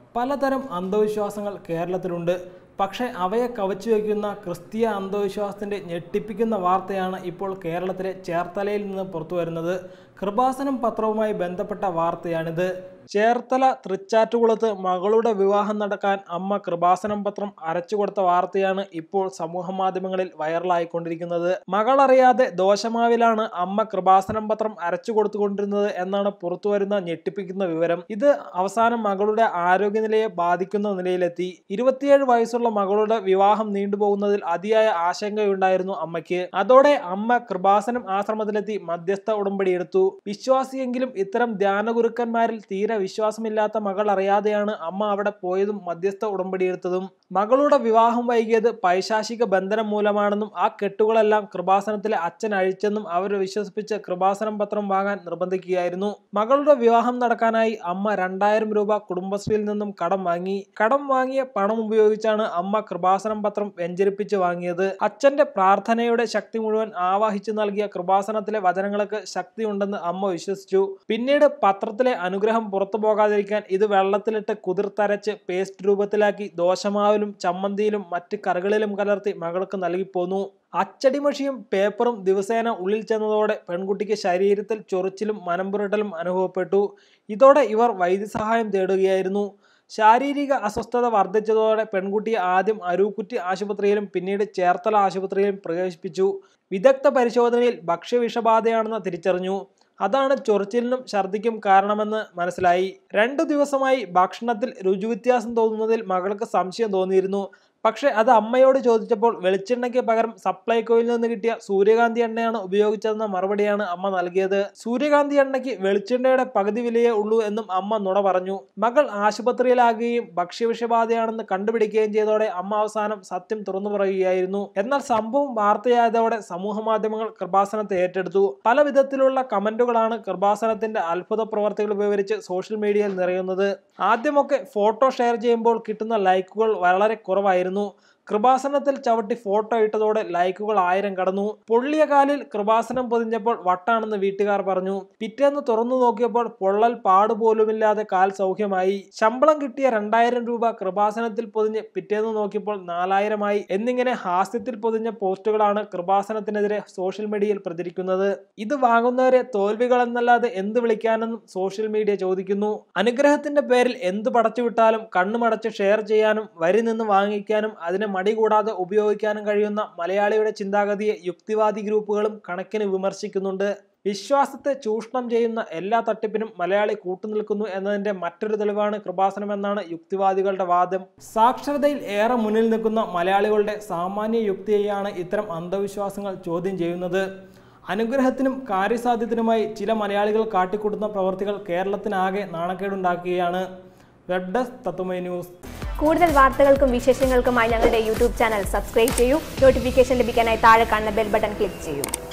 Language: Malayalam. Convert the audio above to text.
പലതരം അന്ധവിശ്വാസങ്ങൾ കേരളത്തിലുണ്ട് പക്ഷേ അവയെ കവച്ചു വയ്ക്കുന്ന ക്രിസ്തീയ അന്ധവിശ്വാസത്തിൻ്റെ ഞെട്ടിപ്പിക്കുന്ന വാർത്തയാണ് ഇപ്പോൾ കേരളത്തിലെ ചേർത്തലയിൽ നിന്ന് പുറത്തു വരുന്നത് കൃപാസനം പത്രവുമായി ബന്ധപ്പെട്ട വാർത്തയാണിത് ചേർത്തല തൃച്ചാറ്റുകുളത്ത് മകളുടെ വിവാഹം നടക്കാൻ അമ്മ കൃപാസനം പത്രം അരച്ചു കൊടുത്ത വാർത്തയാണ് ഇപ്പോൾ സമൂഹ മാധ്യമങ്ങളിൽ വൈറലായിക്കൊണ്ടിരിക്കുന്നത് മകളറിയാതെ ദോശമാവിലാണ് അമ്മ കൃപാസനം പത്രം അരച്ചു കൊടുത്തുകൊണ്ടിരുന്നത് എന്നാണ് പുറത്തുവരുന്ന ഞെട്ടിപ്പിക്കുന്ന വിവരം ഇത് അവസാനം മകളുടെ ആരോഗ്യനിലയെ ബാധിക്കുന്ന നിലയിലെത്തി ഇരുപത്തിയേഴ് വയസ്സുള്ള മകളുടെ വിവാഹം നീണ്ടുപോകുന്നതിൽ അതിയായ ആശങ്കയുണ്ടായിരുന്നു അമ്മയ്ക്ക് അതോടെ അമ്മ കൃപാസനം ആശ്രമത്തിലെത്തി മധ്യസ്ഥ ഉടമ്പടി എടുത്തു വിശ്വാസിയെങ്കിലും ഇത്തരം ധ്യാനഗുരുക്കന്മാരിൽ തീരെ വിശ്വാസമില്ലാത്ത മകൾ അറിയാതെയാണ് അമ്മ അവിടെ പോയതും മധ്യസ്ഥ ഉടമ്പടി എടുത്തതും മകളുടെ വിവാഹം വൈകിയത് പൈശാചിക ബന്ധനം മൂലമാണെന്നും ആ കെട്ടുകളെല്ലാം കൃപാസനത്തിലെ അച്ഛൻ അഴിച്ചെന്നും അവർ വിശ്വസിപ്പിച്ച് കൃപാസനം പത്രം വാങ്ങാൻ നിർബന്ധിക്കുകയായിരുന്നു മകളുടെ വിവാഹം നടക്കാനായി അമ്മ രണ്ടായിരം രൂപ കുടുംബശ്രീയിൽ നിന്നും കടം വാങ്ങി കടം വാങ്ങിയ പണം ഉപയോഗിച്ചാണ് അമ്മ കൃപാസനം പത്രം വെഞ്ചരിപ്പിച്ച് വാങ്ങിയത് അച്ഛന്റെ പ്രാർത്ഥനയുടെ ശക്തി മുഴുവൻ ആവാഹിച്ചു നൽകിയ കൃപാസനത്തിലെ വചനങ്ങൾക്ക് ശക്തിയുണ്ടെന്ന് അമ്മ വിശ്വസിച്ചു പിന്നീട് പത്രത്തിലെ അനുഗ്രഹം പുറത്തു പോകാതിരിക്കാൻ ഇത് വെള്ളത്തിലിട്ട് കുതിർത്തരച്ച് പേസ്റ്റ് രൂപത്തിലാക്കി ദോശമാവിലും ചമ്മന്തിയിലും മറ്റ് കറികളിലും കലർത്തി മകൾക്ക് നൽകിപ്പോന്നു അച്ചടിമഷിയും പേപ്പറും ദിവസേന ഉള്ളിൽ ചെന്നതോടെ പെൺകുട്ടിക്ക് ശരീരത്തിൽ ചൊറിച്ചിലും മനംപുരട്ടലും അനുഭവപ്പെട്ടു ഇതോടെ ഇവർ വൈദ്യസഹായം തേടുകയായിരുന്നു ശാരീരിക അസ്വസ്ഥത വർദ്ധിച്ചതോടെ പെൺകുട്ടിയെ ആദ്യം അരൂക്കുറ്റി ആശുപത്രിയിലും പിന്നീട് ചേർത്തല ആശുപത്രിയിലും പ്രവേശിപ്പിച്ചു വിദഗ്ധ പരിശോധനയിൽ ഭക്ഷ്യവിഷബാധയാണെന്ന് തിരിച്ചറിഞ്ഞു അതാണ് ചൊറിച്ചിലിനും ഛർദിക്കും കാരണമെന്ന് മനസ്സിലായി രണ്ടു ദിവസമായി ഭക്ഷണത്തിൽ രുചിവ്യത്യാസം തോന്നുന്നതിൽ മകൾക്ക് സംശയം തോന്നിയിരുന്നു പക്ഷേ അത് അമ്മയോട് ചോദിച്ചപ്പോൾ വെളിച്ചെണ്ണയ്ക്ക് പകരം സപ്ലൈകോയിൽ നിന്ന് കിട്ടിയ സൂര്യകാന്തി എണ്ണയാണ് ഉപയോഗിച്ചതെന്ന മറുപടിയാണ് അമ്മ നൽകിയത് സൂര്യകാന്തി എണ്ണയ്ക്ക് വെളിച്ചെണ്ണയുടെ പകുതി വിലയേ ഉള്ളൂ എന്നും അമ്മ നുണ പറഞ്ഞു മകൾ ആശുപത്രിയിലാകുകയും ഭക്ഷ്യവിഷബാധയാണെന്ന് കണ്ടുപിടിക്കുകയും ചെയ്തോടെ അമ്മ അവസാനം സത്യം തുറന്നു പറയുകയായിരുന്നു എന്നാൽ സംഭവം വാർത്തയായതോടെ സമൂഹ മാധ്യമങ്ങൾ കൃപാസനത്തെ ഏറ്റെടുത്തു പല വിധത്തിലുള്ള കമന്റുകളാണ് കൃപാസനത്തിന്റെ അത്ഭുത പ്രവർത്തികൾ വിവരിച്ച് സോഷ്യൽ മീഡിയയിൽ നിറയുന്നത് ആദ്യമൊക്കെ ഫോട്ടോ ഷെയർ ചെയ്യുമ്പോൾ കിട്ടുന്ന ലൈക്കുകൾ വളരെ കുറവായിരുന്നു കൃപാസനത്തിൽ ചവിട്ടി ഫോട്ടോ ഇട്ടതോടെ ലൈക്കുകൾ ആയിരം കടന്നു പൊള്ളിയ കാലിൽ കൃപാസനം പൊതിഞ്ഞപ്പോൾ വട്ടാണെന്ന് വീട്ടുകാർ പറഞ്ഞു പിറ്റേന്ന് തുറന്നു നോക്കിയപ്പോൾ പൊള്ളൽ പാടുപോലുമില്ലാതെ കാൽ സൗഖ്യമായി ശമ്പളം കിട്ടിയ രണ്ടായിരം രൂപ കൃപാസനത്തിൽ പൊതിഞ്ഞ് പിറ്റേന്ന് നോക്കിയപ്പോൾ നാലായിരമായി എന്നിങ്ങനെ ഹാസ്യത്തിൽ പൊതിഞ്ഞ പോസ്റ്റുകളാണ് കൃപാസനത്തിനെതിരെ സോഷ്യൽ മീഡിയയിൽ പ്രചരിക്കുന്നത് ഇത് വാങ്ങുന്നവരെ തോൽവികളെന്നല്ലാതെ എന്ത് വിളിക്കാനെന്നും സോഷ്യൽ മീഡിയ ചോദിക്കുന്നു അനുഗ്രഹത്തിന്റെ പേരിൽ എന്ത് പടച്ചുവിട്ടാലും കണ്ണുമടച്ച് ഷെയർ ചെയ്യാനും വരി നിന്ന് വാങ്ങിക്കാനും അതിനെ മടി കൂടാതെ ഉപയോഗിക്കാനും കഴിയുന്ന മലയാളിയുടെ ചിന്താഗതിയെ യുക്തിവാദി ഗ്രൂപ്പുകളും കണക്കിന് വിമർശിക്കുന്നുണ്ട് വിശ്വാസത്തെ ചൂഷണം ചെയ്യുന്ന എല്ലാ തട്ടിപ്പിനും മലയാളി കൂട്ടുനിൽക്കുന്നു എന്നതിന്റെ മറ്റൊരു തെളിവാണ് കൃപാസനം എന്നാണ് യുക്തിവാദികളുടെ വാദം സാക്ഷരതയിൽ ഏറെ മുന്നിൽ നിൽക്കുന്ന മലയാളികളുടെ സാമാന്യ യുക്തിയെയാണ് ഇത്തരം അന്ധവിശ്വാസങ്ങൾ ചോദ്യം ചെയ്യുന്നത് അനുഗ്രഹത്തിനും കാര്യസാധ്യത്തിനുമായി ചില മലയാളികൾ കാട്ടിക്കൂട്ടുന്ന പ്രവർത്തികൾ കേരളത്തിനാകെ നാണക്കേടുണ്ടാക്കുകയാണ് വെബ് ഡെസ്ക് തത്വമൈ ന്യൂസ് കൂടുതൽ വാർത്തകൾക്കും വിശേഷങ്ങൾക്കുമായി ഞങ്ങളുടെ യൂട്യൂബ് ചാനൽ സബ്സ്ക്രൈബ് ചെയ്യൂ നോട്ടിഫിക്കേഷൻ ലഭിക്കാനായി താഴെ കാണുന്ന ബെൽ ബട്ടൺ ക്ലിക്ക് ചെയ്യൂ